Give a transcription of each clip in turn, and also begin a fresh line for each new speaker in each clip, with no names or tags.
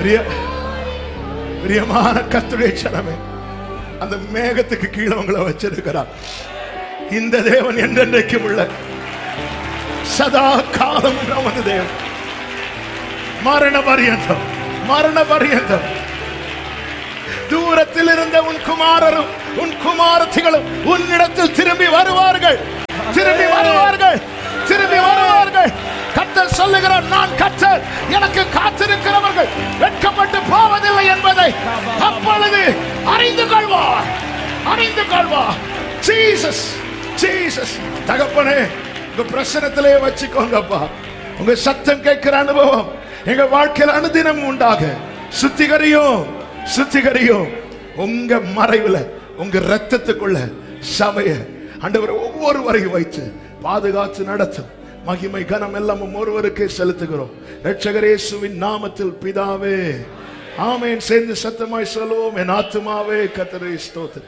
பிரிய பிரியமான கத்துடைய சனமே அந்த மேகத்துக்கு கீழே உங்களை வச்சிருக்கிறார் இந்த தேவன் என்றென்றைக்கும் உள்ள சதா காலம் நமது தேவன் மரண பரியந்தம் மரண பரியந்தம் தூரத்தில் இருந்த உன் குமாரரும் உன் குமாரத்திகளும் உன்னிடத்தில் திரும்பி வருவார்கள் திரும்பி வருவார்கள் திரும்பி வருவார்கள் கத்தர் சொல்லுகிறார் நான் கத்தர் எனக்கு காத்திருக்கிறவர்கள் வெட்கப்பட்டு போவதில்லை என்பதை அப்பொழுது அறிந்து கொள்வார் அறிந்து கொள்வார் ஜீசஸ் ஜீசஸ் தகப்பனே உங்க பிரசனத்திலே வச்சுக்கோங்கப்பா உங்க சத்தம் கேட்கிற அனுபவம் எங்க வாழ்க்கையில் அனுதினம் உண்டாக சுத்திகரியும் சுத்திகரியும் உங்க மறைவுல உங்க ரத்தத்துக்குள்ள சபைய ஆண்டவர் ஒவ்வொருவரையும் வைத்து பாதுகாத்து நடத்தும் மகிமை கனம் எல்லாமும் ஒருவருக்கே செலுத்துகிறோம் ரட்சகர் இயேசுவின் நாமத்தில் பிதாவே ஆமென் சேர்ந்து சத்தமாய் சொல்லுவோம் என் ஆத்துமாவே கத்தரை ஸ்தோத்திரி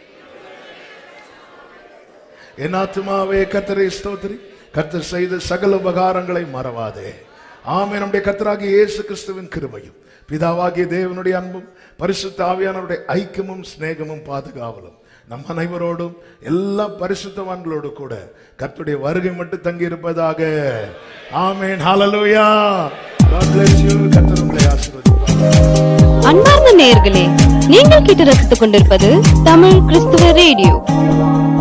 என் ஆத்துமாவே கத்தரை ஸ்தோத்திரி கத்தர் செய்த சகல உபகாரங்களை மறவாதே ஆமே நம்முடைய கத்தராகிய இயேசு கிறிஸ்துவின் கிருபையும் பிதாவாகிய தேவனுடைய அன்பும் பரிசுத்த ஆவியானவருடைய ஐக்கியமும் சிநேகமும் பாதுகாவலும் நம் அனைவரோடும் எல்லா பரிசுத்தவான்களோடு கூட கர்த்தருடைய வருகை மட்டும் தங்கி இருப்பதாக ஆமேன் ஹalleluya God bless you கர்த்தர் உங்களை ஆசீர்வதிப்பார்
அன்பார்ந்த நேயர்களே நீங்கள் கேட்டு ரசித்துக் கொண்டிருப்பது தமிழ் கிறிஸ்துவ ரேடியோ